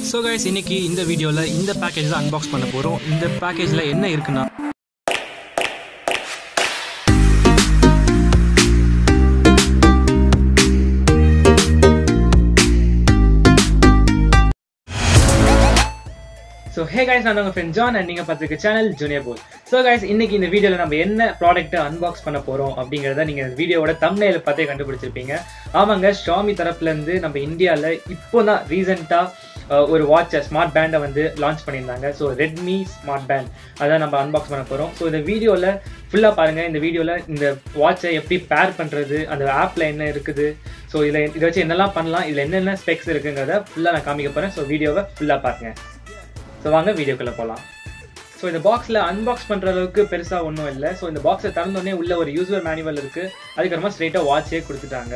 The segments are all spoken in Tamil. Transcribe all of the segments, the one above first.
ஸோ கைஸ் இன்னைக்கு இந்த வீடியோவில் இந்த பேக்கேஜ் தான் அன்பாக்ஸ் பண்ண போகிறோம் இந்த பேக்கேஜில் என்ன இருக்குன்னா ஸோ ஹே கைஸ் நான் உங்கள் ஃப்ரெண்ட் ஜான் அண்ட் நீங்கள் பார்த்துருக்க சேனல் ஜூனியர் போல் ஸோ கைஸ் இன்னைக்கு இந்த வீடியோவில் நம்ம என்ன ப்ராடக்ட்டை அன்பாக்ஸ் பண்ண போகிறோம் அப்படிங்கிறத நீங்கள் இந்த வீடியோவோட தம்னையில் பார்த்தே கண்டுபிடிச்சிருப்பீங்க ஆமாங்க ஷாமி தரப்புலேருந்து நம்ம இந்தியாவில் இப்போ தான் ரீசெண்டாக ஒரு வாட்சை ஸ்மார்ட் பேண்டை வந்து லான்ச் பண்ணியிருந்தாங்க ஸோ ரெட்மி ஸ்மார்ட் பேண்ட் அதான் நம்ம அன்பாக்ஸ் பண்ண போகிறோம் ஸோ இந்த வீடியோவில் ஃபுல்லாக பாருங்கள் இந்த வீடியோவில் இந்த வாட்சை எப்படி பேர் பண்ணுறது அந்த ஆப்பில் என்ன இருக்குது ஸோ இதில் இதை வச்சு என்னெல்லாம் பண்ணலாம் இதில் என்னென்ன ஸ்பெக்ஸ் இருக்குங்கிறத ஃபுல்லாக நான் காமிக்க போகிறேன் ஸோ வீடியோவை ஃபுல்லாக பாருங்கள் ஸோ வாங்க வீடியோக்குள்ளே போகலாம் ஸோ இந்த பாக்ஸில் அன்பாக்ஸ் பண்ணுற அளவுக்கு பெருசாக ஒன்றும் இல்லை ஸோ இந்த பாக்ஸை திறந்தோடனே உள்ள ஒரு யூசர் மேனுவல் இருக்குது அதுக்கப்புறமா ஸ்ட்ரெயிட்டாக வாட்சே கொடுத்துட்டாங்க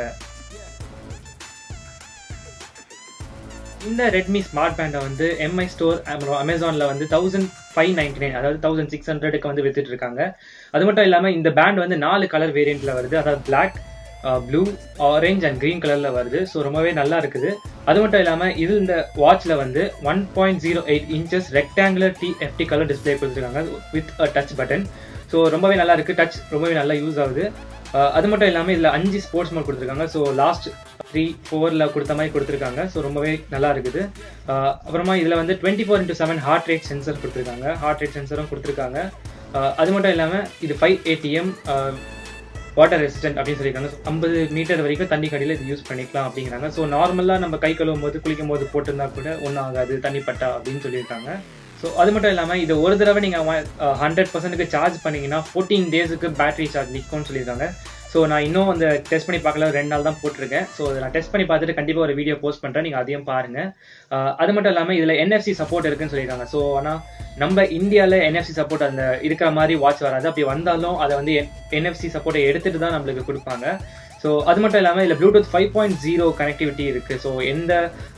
இந்த ரெட்மி ஸ்மார்ட் பேண்டை வந்து எம்ஐ ஸ்டோர் அப்புறம் அமேசானில் வந்து தௌசண்ட் ஃபைவ் நைன்டி நைன் அதாவது தௌசண்ட் சிக்ஸ் ஹண்ட்ரடுக்கு வந்து வித்துட்டு இருக்காங்க அது மட்டும் இல்லாமல் இந்த பேண்ட் வந்து நாலு கலர் வேரியண்ட்டில் வருது அதாவது black blue orange and green கலரில் வருது ஸோ ரொம்பவே நல்லா இருக்குது அது மட்டும் இல்லாமல் இது இந்த வாட்சில் வந்து one point zero eight inches rectangular T FT colour display கொடுத்துருக்காங்க with a touch button so ரொம்பவே நல்லா இருக்குது டச் ரொம்பவே நல்லா யூஸ் ஆகுது அது மட்டும் இல்லாமல் இதில் அஞ்சு ஸ்போர்ட்ஸ் மோட் கொடுத்துருக்காங்க ஸோ லாஸ்ட் த்ரீ ஃபோரில் கொடுத்த மாதிரி கொடுத்துருக்காங்க ஸோ ரொம்பவே நல்லா இருக்குது அப்புறமா இதில் வந்து twenty four into seven heart rate sensor கொடுத்துருக்காங்க ஹார்ட் ரேட் சென்சரும் கொடுத்துருக்காங்க அது மட்டும் இல்லாமல் இது ஃபைவ் ஏடிஎம் வாட்டர் ரெசிஸ்டன்ட் அப்படின்னு சொல்லியிருக்காங்க ஐம்பது மீட்டர் வரைக்கும் தண்ணி கடியில் இது யூஸ் பண்ணிக்கலாம் அப்படிங்கிறாங்க ஸோ நார்மலாக நம்ம கை கழுவும் போது குளிக்கும் போது போட்டிருந்தா கூட ஒன்றும் ஆகாது தண்ணி பட்டா அப்படின்னு சொல்லியிருக்காங்க ஸோ அது மட்டும் இல்லாமல் இது ஒரு தடவை நீங்கள் ஹண்ட்ரட் பர்சன்ட்டுக்கு சார்ஜ் பண்ணிங்கன்னா ஃபோர்டீன் டேஸுக்கு பேட்டரி சார்ஜ் நிற்கும்னு சொல்லியிருக்காங்க ஸோ நான் இன்னும் அந்த டெஸ்ட் பண்ணி பார்க்கல ரெண்டு நாள் தான் போட்டிருக்கேன் ஸோ நான் டெஸ்ட் பண்ணி பார்த்துட்டு கண்டிப்பாக ஒரு வீடியோ போஸ்ட் பண்ணுறேன் நீங்கள் அதையும் பாருங்கள் அது மட்டும் இல்லாமல் இதில் என்எஃப்சி சப்போர்ட் இருக்குன்னு சொல்லியிருக்காங்க ஸோ ஆனால் நம்ம இந்தியாவில் என்எஃப்சி சப்போர்ட் அந்த இருக்கிற மாதிரி வாட்ச் வராது அப்படி வந்தாலும் அதை வந்து என்எஃப்சி சப்போர்ட்டை எடுத்துகிட்டு தான் நம்மளுக்கு கொடுப்பாங்க ஸோ அது மட்டும் இல்லாமல் இதில் Bluetooth five point zero connectivity இருக்குது ஸோ எந்த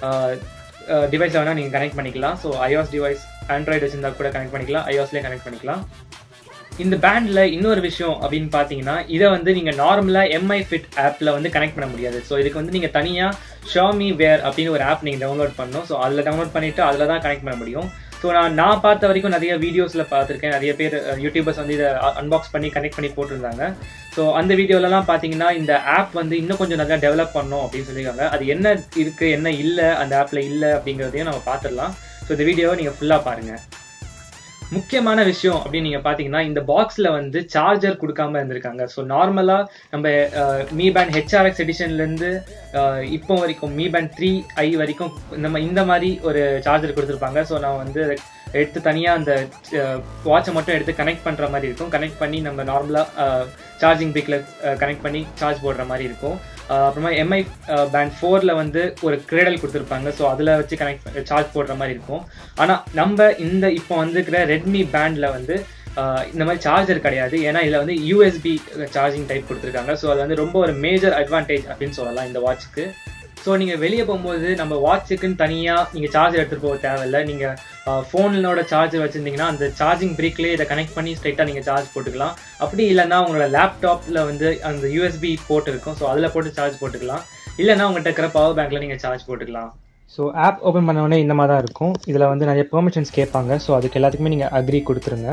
டிவைஸில் வேணால் நீங்கள் கனெக்ட் பண்ணிக்கலாம் ஸோ ஐஓஎஸ் டிவைஸ் ஆண்ட்ராய்டு வச்சிருந்தா கூட கனெக்ட் பண்ணிக்கலாம் ஐஓஎஸ்லேயே கனெக்ட் பண்ணிக்கலாம் இந்த பேண்டில் இன்னொரு விஷயம் அப்படின்னு பார்த்தீங்கன்னா இதை வந்து நீங்கள் நார்மலாக எம்ஐ ஃபிட் ஆப்பில் வந்து கனெக்ட் பண்ண முடியாது ஸோ இதுக்கு வந்து நீங்கள் தனியாக ஷாமி வேர் அப்படின்னு ஒரு ஆப் நீங்கள் டவுன்லோட் பண்ணணும் ஸோ அதில் டவுன்லோட் பண்ணிவிட்டு அதில் தான் கனெக்ட் பண்ண முடியும் ஸோ நான் நான் பார்த்த வரைக்கும் நிறைய வீடியோஸில் பார்த்துருக்கேன் நிறைய பேர் யூடியூபர்ஸ் வந்து இதை அன்பாக்ஸ் பண்ணி கனெக்ட் பண்ணி போட்டிருந்தாங்க ஸோ அந்த வீடியோலலாம் பார்த்தீங்கன்னா இந்த ஆப் வந்து இன்னும் கொஞ்சம் நல்லா டெவலப் பண்ணணும் அப்படின்னு சொல்லியிருக்காங்க அது என்ன இருக்குது என்ன இல்லை அந்த ஆப்பில் இல்லை அப்படிங்கிறதையும் நம்ம பார்த்துடலாம் ஸோ இந்த வீடியோவை நீங்கள் ஃபுல்லாக பாருங்கள் முக்கியமான விஷயம் அப்படின்னு நீங்கள் பார்த்தீங்கன்னா இந்த பாக்ஸில் வந்து சார்ஜர் கொடுக்காம இருந்திருக்காங்க ஸோ நார்மலாக நம்ம மீ பேண்ட் ஹெச்ஆர்எக்ஸ் எடிஷன்லேருந்து இப்போ வரைக்கும் மீ பேண்ட் த்ரீ ஐ வரைக்கும் நம்ம இந்த மாதிரி ஒரு சார்ஜர் கொடுத்துருப்பாங்க ஸோ நான் வந்து எடுத்து தனியாக அந்த வாட்சை மட்டும் எடுத்து கனெக்ட் பண்ணுற மாதிரி இருக்கும் கனெக்ட் பண்ணி நம்ம நார்மலாக சார்ஜிங் பிக்கில் கனெக்ட் பண்ணி சார்ஜ் போடுற மாதிரி இருக்கும் அப்புறமா எம்ஐ பேண்ட் ஃபோரில் வந்து ஒரு கிரேடல் கொடுத்துருப்பாங்க ஸோ அதில் வச்சு கனெக்ட் சார்ஜ் போடுற மாதிரி இருக்கும் ஆனால் நம்ம இந்த இப்போ வந்துருக்கிற ரெட்மி பேண்டில் வந்து இந்த மாதிரி சார்ஜர் கிடையாது ஏன்னா இதில் வந்து யூஎஸ்பி சார்ஜிங் டைப் கொடுத்துருக்காங்க ஸோ அது வந்து ரொம்ப ஒரு மேஜர் அட்வான்டேஜ் அப்படின்னு சொல்லலாம் இந்த வாட்சுக்கு ஸோ நீங்கள் வெளியே போகும்போது நம்ம வாட்சுக்குன்னு தனியாக நீங்கள் சார்ஜர் எடுத்துகிட்டு போக தேவையில்லை நீங்கள் ஃபோனோட சார்ஜர் வச்சுருந்தீங்கன்னா அந்த சார்ஜிங் பிரேக்லேயே இதை கனெக்ட் பண்ணி ஸ்ட்ரைட்டாக நீங்கள் சார்ஜ் போட்டுக்கலாம் அப்படி இல்லைன்னா உங்களோட லேப்டாப்பில் வந்து அந்த யூஎஸ்பி போட்டு இருக்கும் ஸோ அதில் போட்டு சார்ஜ் போட்டுக்கலாம் இல்லைன்னா உங்கள்கிட்ட இருக்கிற பவர் பேங்க்கில் நீங்கள் சார்ஜ் போட்டுக்கலாம் ஸோ ஆப் ஓப்பன் பண்ண உடனே இந்த மாதிரி தான் இருக்கும் இதில் வந்து நிறைய பெர்மிஷன்ஸ் கேட்பாங்க ஸோ அதுக்கு எல்லாத்துக்குமே நீங்கள் அக்ரி கொடுத்துருங்க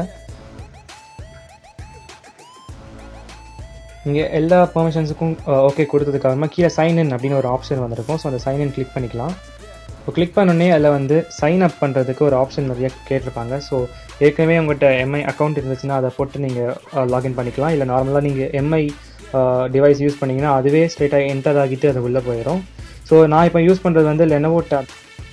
இங்கே எல்லா பெர்மிஷன்ஸுக்கும் ஓகே கொடுத்ததுக்கப்புறமா கீழே சைன் இன் அப்படின்னு ஒரு ஆப்ஷன் வந்திருக்கும் ஸோ அந்த சைன் இன் கிளிக் பண்ணிக்கலாம் இப்போ கிளிக் பண்ணோடனே அதில் வந்து சைன் அப் பண்ணுறதுக்கு ஒரு ஆப்ஷன் நிறைய கேட்டிருப்பாங்க ஸோ ஏற்கனவே உங்கள்கிட்ட எம்ஐ அக்கௌண்ட் இருந்துச்சுன்னா அதை போட்டு நீங்கள் லாகின் பண்ணிக்கலாம் இல்லை நார்மலாக நீங்கள் எம்ஐ டிவைஸ் யூஸ் பண்ணிங்கன்னா அதுவே ஸ்ட்ரெயிட்டாக என்டர் ஆகிட்டு அது உள்ளே போயிடும் ஸோ நான் இப்போ யூஸ் பண்ணுறது வந்து லெனவோ டேப்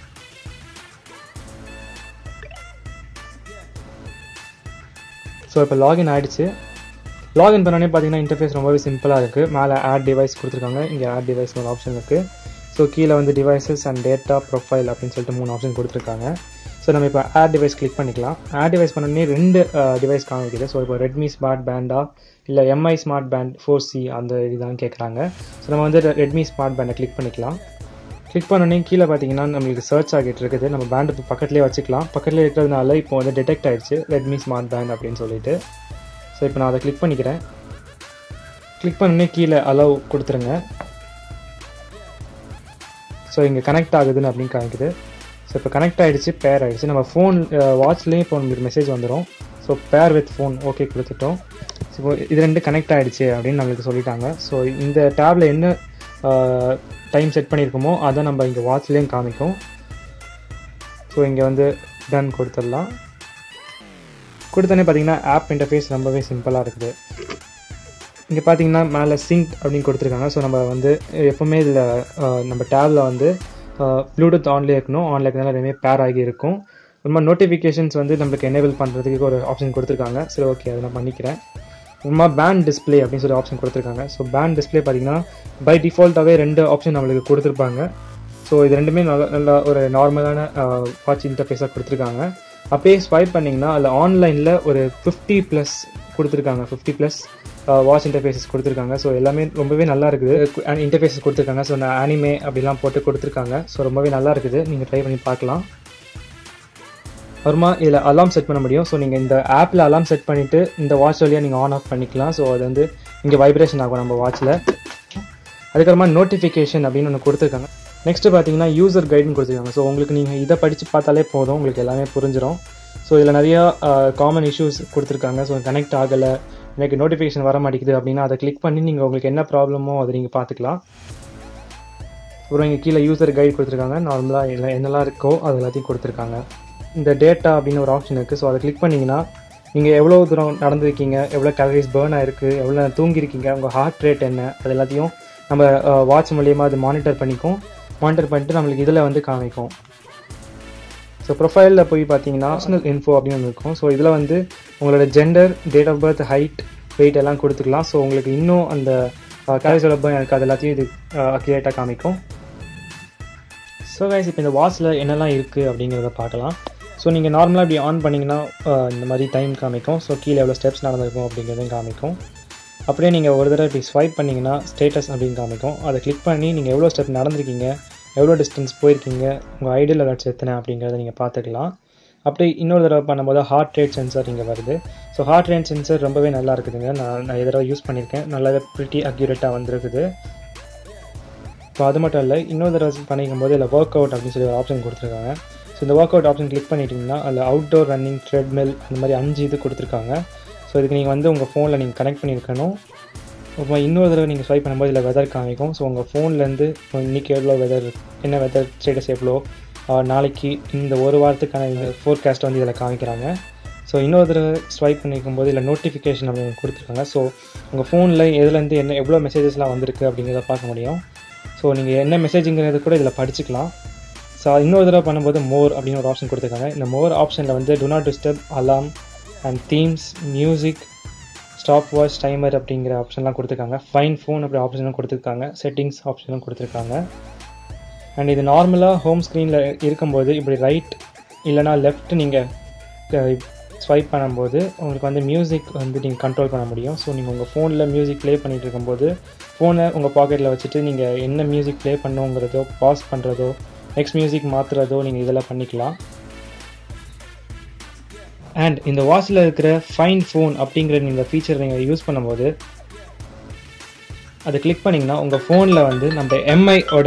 ஸோ இப்போ லாகின் ஆகிடுச்சு லாகின் பண்ணோடனே பார்த்தீங்கன்னா இன்டர்ஃபேஸ் ரொம்பவே சிம்பிளாக இருக்குது மேலே ஆட் டிவைஸ் கொடுத்துருக்காங்க இங்கே ஆட் டிவைஸ் ஒரு ஆப்ஷன் இருக்குது ஸோ கீழே வந்து டிவைசஸ் அண்ட் டேட்டா ப்ரொஃபைல் அப்படின்னு சொல்லிட்டு மூணு ஆப்ஷன் கொடுத்துருக்காங்க ஸோ நம்ம இப்போ ஆட் டிவைஸ் கிளிக் பண்ணிக்கலாம் ஆட் டிவைஸ் பண்ணோடனே ரெண்டு டிவைஸ் காமிக்குது ஸோ இப்போ ரெட்மி ஸ்மார்ட் பேண்டா இல்லை Mi smart band four C அந்த இதுதான் கேட்குறாங்க ஸோ நம்ம வந்து ரெட்மி ஸ்மார்ட் பேண்டை கிளிக் பண்ணிக்கலாம் கிளிக் பண்ணோடனே கீழே பார்த்தீங்கன்னா நம்மளுக்கு சர்ச் ஆகிட்டு இருக்குது நம்ம பேண்டு இப்போ பக்கத்துலேயே வச்சுக்கலாம் பக்கத்துலேயே இருக்கிறதுனால இப்போ வந்து டிடெக்ட் ஆகிடுச்சு ரெட்மி ஸ்மார்ட் பேண்ட் அப்படின்னு சொல்லிட்டு ஸோ இப்போ நான் அதை கிளிக் பண்ணிக்கிறேன் கிளிக் பண்ணோடனே கீழே அலோவ் கொடுத்துருங்க ஸோ இங்கே கனெக்ட் ஆகுதுன்னு அப்படின்னு காமிக்குது ஸோ இப்போ கனெக்ட் ஆகிடுச்சு பேர் ஆகிடுச்சு நம்ம ஃபோன் வாட்ச்லேயும் இப்போ உங்களுக்கு மெசேஜ் வந்துடும் so pair with phone okay கொடுத்துட்டோம் ஸோ இது ரெண்டு கனெக்ட் ஆகிடுச்சு அப்படின்னு நம்மளுக்கு சொல்லிட்டாங்க ஸோ இந்த டேப்பில் என்ன டைம் செட் பண்ணியிருக்கோமோ அதை நம்ம இங்கே வாட்ச்லேயும் காமிக்கும் ஸோ இங்கே வந்து டன் கொடுத்துடலாம் கொடுத்தோன்னே பார்த்தீங்கன்னா ஆப் இன்டர்ஃபேஸ் ரொம்பவே சிம்பிளாக இருக்குது இங்கே பார்த்தீங்கன்னா மேலே சிங்க் அப்படின்னு கொடுத்துருக்காங்க ஸோ நம்ம வந்து எப்போவுமே இதில் நம்ம டேபில் வந்து ப்ளூடூத் ஆன்லேயே இருக்கணும் ஆன்ல இருக்கனால ரெண்டுமே பேர் ஆகி இருக்கும் ரொம்ப நோட்டிஃபிகேஷன்ஸ் வந்து நம்மளுக்கு எனேபிள் பண்ணுறதுக்கு ஒரு ஆப்ஷன் கொடுத்துருக்காங்க சரி ஓகே அதை நான் பண்ணிக்கிறேன் ரொம்ப பேண்ட் டிஸ்பிளே அப்படின்னு சொல்லி ஆப்ஷன் கொடுத்துருக்காங்க ஸோ பேண்ட் டிஸ்பிளே பார்த்தீங்கன்னா பை டிஃபால்ட்டாகவே ரெண்டு ஆப்ஷன் நம்மளுக்கு கொடுத்துருப்பாங்க ஸோ இது ரெண்டுமே நல்ல நல்ல ஒரு நார்மலான வாட்ச் இன்டர்ஃபேஸாக கொடுத்துருக்காங்க அப்பயே ஸ்வைப் பண்ணிங்கன்னா அதில் ஆன்லைனில் ஒரு ஃபிஃப்டி ப்ளஸ் கொடுத்துருக்காங்க ஃபிஃப்டி ப்ளஸ் வாட்ச் இன்டர்ஃபேஸஸ் கொடுத்துருக்காங்க ஸோ எல்லாமே ரொம்பவே நல்லா இருக்குது இன்டர்ஃபேஸஸ் கொடுத்துருக்காங்க ஸோ நான் ஆனிமே அப்படிலாம் போட்டு கொடுத்துருக்காங்க ஸோ ரொம்பவே நல்லா இருக்குது நீங்கள் ட்ரை பண்ணி பார்க்கலாம் அப்புறமா இதில் அலாம் செட் பண்ண முடியும் ஸோ நீங்கள் இந்த ஆப்பில் அலாம் செட் பண்ணிவிட்டு இந்த வாட்ச் வழியாக நீங்கள் ஆன் ஆஃப் பண்ணிக்கலாம் ஸோ அது வந்து இங்கே வைப்ரேஷன் ஆகும் நம்ம வாட்சில் அதுக்கப்புறமா நோட்டிஃபிகேஷன் அப்படின்னு ஒன்று கொடுத்துருக்காங்க நெக்ஸ்ட் பார்த்தீங்கன்னா யூசர் கைடுன்னு கொடுத்துருக்காங்க ஸோ உங்களுக்கு நீங்கள் இதை படித்து பார்த்தாலே போதும் உங்களுக்கு எல்லாமே புரிஞ்சிடும் ஸோ இதில் நிறையா காமன் இஷ்யூஸ் கொடுத்துருக்காங்க ஸோ கனெக்ட் ஆகலை எனக்கு நோட்டிஃபிகேஷன் வர மாட்டேங்குது அப்படின்னா அதை கிளிக் பண்ணி நீங்கள் உங்களுக்கு என்ன ப்ராப்ளமோ அதை நீங்கள் பார்த்துக்கலாம் அப்புறம் இங்கே கீழே யூசர் கைடு கொடுத்துருக்காங்க நார்மலாக இல்லை என்னெல்லாம் இருக்கோ அது எல்லாத்தையும் கொடுத்துருக்காங்க இந்த டேட்டா அப்படின்னு ஒரு ஆப்ஷன் இருக்குது ஸோ அதை கிளிக் பண்ணிங்கன்னா நீங்கள் எவ்வளோ தூரம் நடந்திருக்கீங்க எவ்வளோ கேலரிஸ் பேர்ன் ஆயிருக்கு எவ்வளோ தூங்கியிருக்கீங்க உங்கள் ஹார்ட் ரேட் என்ன அது எல்லாத்தையும் நம்ம வாட்ச் மூலியமாக அது மானிட்டர் பண்ணிக்கும் மானிட்டர் பண்ணிட்டு நம்மளுக்கு இதில் வந்து காமிக்கும் ஸோ ப்ரொஃபைலில் போய் பார்த்தீங்கன்னா பர்சனல் இன்ஃபோ அப்படின்னு ஒன்று இருக்கும் ஸோ இதில் வந்து உங்களோட gender date of birth height weight எல்லாம் கொடுத்துக்கலாம் ஸோ உங்களுக்கு இன்னும் அந்த கேலரிஸோட பேர்ன் எனக்கு அது எல்லாத்தையும் இது அக்யூரேட்டாக காமிக்கும் ஸோ கைஸ் இப்போ இந்த வாட்சில் என்னெல்லாம் இருக்குது அப்படிங்கிறத பார்க்கலாம் ஸோ நீங்கள் நார்மலாக இப்படி ஆன் பண்ணிங்கன்னா இந்த மாதிரி டைம் காமிக்கும் ஸோ கீழே எவ்வளோ ஸ்டெப்ஸ் நடந்திருக்கும் அப்படிங்கிறதையும் காமிக்கும் அப்படியே நீங்கள் ஒரு தடவை இப்படி ஸ்வைப் பண்ணிங்கன்னா ஸ்டேட்டஸ் அப்படின்னு காமிக்கும் அதை கிளிக் பண்ணி நீங்கள் எவ்வளோ ஸ்டெப் நடந்திருக்கீங்க எவ்வளோ டிஸ்டன்ஸ் போயிருக்கீங்க உங்கள் ஐடியில் ஏதாச்சும் எத்தனை அப்படிங்கிறத நீங்கள் பார்த்துக்கலாம் அப்படி இன்னொரு தடவை பண்ணும்போது ஹார்ட் ரேட் சென்சர் இங்கே வருது ஸோ ஹார்ட் ரேட் சென்சர் ரொம்பவே நல்லா இருக்குதுங்க நான் நான் தடவை யூஸ் பண்ணியிருக்கேன் நல்லாவே ப்ரிட்டி அக்யூரேட்டாக வந்திருக்குது ஸோ அது மட்டும் இல்லை இன்னொரு தடவை பண்ணிக்கும் போது இல்லை ஒர்க் அவுட் அப்படின்னு சொல்லி ஒரு ஆப்ஷன் கொடுத்துருக்காங்க ஸோ இந்த ஒர்க் அவுட் ஆப்ஷன் கிளிக் பண்ணிட்டீங்கன்னா அதில் அவுட்டோர் ரன்னிங் ட்ரெட்மில் அந்த மாதிரி அஞ்சு இது கொடுத்துருக்காங்க ஸோ இதுக்கு நீங்கள் வந்து உங்கள் ஃபோனில் நீங்கள் கனெக்ட் பண்ணியிருக்கணும் அப்புறம் இன்னொரு தடவை நீங்கள் ஸ்வைப் பண்ணும்போது இதில் வெதர் காமிக்கும் ஸோ உங்கள் ஃபோன்லேருந்து இன்றைக்கி எவ்வளோ வெதர் என்ன வெதர் ஸ்டேட்டஸ் எவ்வளோ நாளைக்கு இந்த ஒரு வாரத்துக்கான இந்த ஃபோர்காஸ்ட்டை வந்து இதில் காமிக்கிறாங்க ஸோ இன்னொரு தடவை ஸ்வைப் பண்ணிக்கும் போது இதில் நோட்டிஃபிகேஷன் அப்படின்னு கொடுத்துருக்காங்க ஸோ உங்கள் ஃபோனில் எதுலேருந்து என்ன எவ்வளோ மெசேஜஸ்லாம் வந்திருக்கு அப்படிங்கிறத பார்க்க முடியும் ஸோ நீங்கள் என்ன மெசேஜுங்கிறது கூட இதில் படிச்சுக்கலாம் ஸோ இன்னொரு தடவை பண்ணும்போது மோர் அப்படின்னு ஒரு ஆப்ஷன் கொடுத்துருக்காங்க இந்த மோர் ஆப்ஷனில் வந்து do not disturb alarm and themes music stopwatch timer அப்படிங்கிற ஆப்ஷன்லாம் கொடுத்துருக்காங்க ஃபைன் ஃபோன் அப்படி ஆப்ஷனும் கொடுத்துருக்காங்க செட்டிங்ஸ் ஆப்ஷனும் கொடுத்துருக்காங்க அண்ட் இது நார்மலாக ஹோம் ஸ்க்ரீனில் இருக்கும்போது இப்படி ரைட் இல்லைனா லெஃப்ட் நீங்கள் ஸ்வைப் பண்ணும்போது உங்களுக்கு வந்து மியூசிக் வந்து நீங்கள் கண்ட்ரோல் பண்ண முடியும் ஸோ நீங்கள் உங்கள் ஃபோனில் மியூசிக் ப்ளே பண்ணிகிட்டு இருக்கும்போது ஃபோனை உங்கள் பாக்கெட்டில் வச்சுட்டு நீங்கள் என்ன மியூசிக் ப்ளே பண்ணுங்கிறதோ பாஸ் பண்ணுறதோ நெக்ஸ்ட் மியூசிக் மாற்றுறதோ நீங்கள் இதெல்லாம் பண்ணிக்கலாம் அண்ட் இந்த வாட்சில் இருக்கிற ஃபைன் ஃபோன் அப்படிங்கிற இந்த ஃபீச்சர் நீங்கள் யூஸ் பண்ணும்போது அதை கிளிக் பண்ணிங்கன்னா உங்கள் ஃபோனில் வந்து நம்ம எம்ஐயோட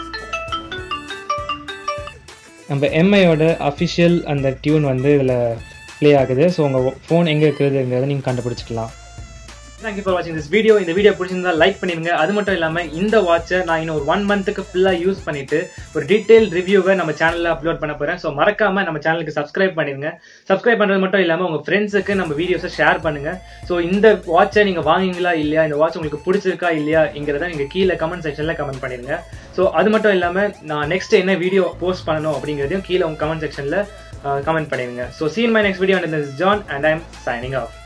நம்ம எம்ஐயோட அஃபிஷியல் அந்த டியூன் வந்து இதில் ப்ளே ஆகுது ஸோ உங்கள் ஃபோன் எங்கே இருக்குதுங்கிறத நீங்கள் கண்டுபிடிச்சிக்கலாம் தேங்க்யூ ஃபார் வாட்சிங் திஸ் வீடியோ இந்த வீடியோ பிடிச்சிருந்தா லைக் பண்ணிருங்க அது மட்டும் இல்லாமல் இந்த வாட்சை நான் இன்னும் ஒரு ஒன் மந்த்துக்கு ஃபுல்லாக யூஸ் பண்ணிட்டு ஒரு டீட்டெயில் ரிவ்யூவை நம்ம சேனலில் அப்லோட் பண்ண போகிறேன் ஸோ மறக்காம நம்ம சேனலுக்கு சப்ஸ்கிரைப் பண்ணிருங்க சப்ஸ்கிரைப் பண்ணுறது மட்டும் இல்லாமல் உங்கள் ஃப்ரெண்ட்ஸுக்கு நம்ம வீடியோஸை ஷேர் பண்ணுங்க ஸோ இந்த வாட்சை நீங்கள் வாங்குவீங்களா இல்லையா இந்த வாட்ச் உங்களுக்கு பிடிச்சிருக்கா இல்லையாங்கிறத நீங்கள் கீழே கமெண்ட் செக்ஷனில் கமெண்ட் பண்ணிருங்க ஸோ அது மட்டும் இல்லாமல் நான் நெக்ஸ்ட் என்ன வீடியோ போஸ்ட் பண்ணணும் அப்படிங்கிறதையும் கீழே உங்கள் கமெண்ட் செக்ஷனில் கமெண்ட் பண்ணிருங்க so seen my next video and this John and I am signing of